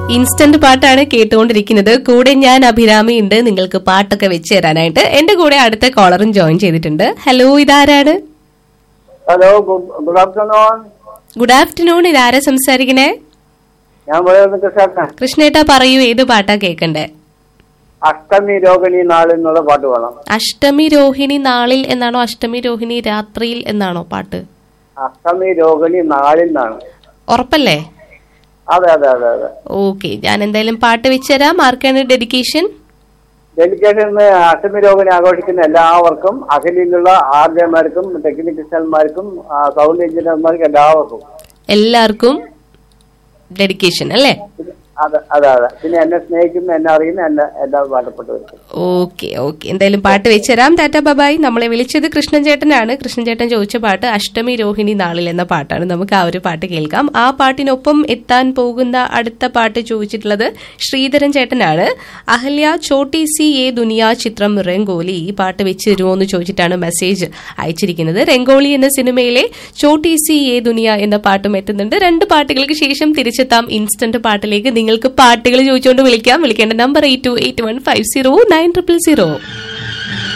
instant പാട്ടാണ് കേട്ടുകൊണ്ടിരിക്കുന്നത് കൂടെ ഞാൻ അഭിരാമി ഉണ്ട് നിങ്ങൾക്ക് പാട്ടൊക്കെ വെച്ച് തരാനായിട്ട് എന്റെ കൂടെ അടുത്ത കോളറും ജോയിൻ ചെയ്തിട്ടുണ്ട് ഹലോ ഇതാരാണ് hello good afternoon good afternoon ഇതാരാ സംസാരിക്കണേ ഞാൻ പറയുന്നത് കൃഷ്ണൻ കൃഷ്ണേട്ടാ പറയൂ ഏത് പാട്ടാ കേൾക്കണ്ടേ അഷ്ടമി രോഹിണി നാൾ എന്നുള്ള പാട്ട് വേണം അഷ്ടമി രോഹിണി നാളിൽ എന്നാണോ അഷ്ടമി രോഹിണി രാത്രിയിൽ എന്നാണോ പാട്ട് അഷ്ടമി രോഹിണി നാളിൽ നിന്നാണ് ഉറപ്പല്ലേ അതെ അതെ അതെ അതെ ഓക്കെ ഞാൻ എന്തായാലും പാട്ട് വെച്ചുതരാം ആർക്കാണ് ഡെഡിക്കേഷൻ ഡെലിക്കേഷൻ അഷ്ടമി രോഹിണി ആഘോഷിക്കുന്ന എല്ലാവർക്കും അഖിലിലുള്ള ആർജമാർക്കും ടെക്നീഷ്യന്മാർക്കും സൗണ്ട് എഞ്ചിനീയർമാർക്കും എല്ലാവർക്കും എല്ലാവർക്കും ഡെഡിക്കേഷൻ അല്ലേ അതെ അതെ അതെ പിന്നെ എന്നെ സ്നേഹിക്കുന്ന എന്നെ അറിയുന്ന എന്നെ എല്ലാ പാട്ടപ്പെട്ടവർക്കും ഓക്കെ ഓക്കെ എന്തായാലും പാട്ട് വെച്ചുതരാം ടാറ്റ ബബായ് നമ്മളെ വിളിച്ചത് കൃഷ്ണൻ ചേട്ടനാണ് കൃഷ്ണൻ ചേട്ടൻ ചോദിച്ച പാട്ട് അഷ്ടമി രോഹിണി നാളിൽ എന്ന പാട്ടാണ് നമുക്ക് ആ ഒരു പാട്ട് കേൾക്കാം ആ പാട്ടിനൊപ്പം എത്താൻ പോകുന്ന അടുത്ത പാട്ട് ചോദിച്ചിട്ടുള്ളത് ശ്രീധരൻ ചേട്ടനാണ് അഹല്യ ചോട്ടി സി എ ദുനിയ ചിത്രം രംഗോലി ഈ പാട്ട് വെച്ച് തരുമോ എന്ന് ചോദിച്ചിട്ടാണ് മെസ്സേജ് അയച്ചിരിക്കുന്നത് രംഗോളി എന്ന സിനിമയിലെ ചോട്ടി സി എ ദുനിയ എന്ന പാട്ടും എത്തുന്നുണ്ട് രണ്ട് പാട്ടുകൾക്ക് ശേഷം തിരിച്ചെത്താം ഇൻസ്റ്റന്റ് പാട്ടിലേക്ക് നിങ്ങൾക്ക് പാട്ടുകൾ ചോദിച്ചുകൊണ്ട് വിളിക്കാം വിളിക്കേണ്ട number eight two eight one five zero nine triple zero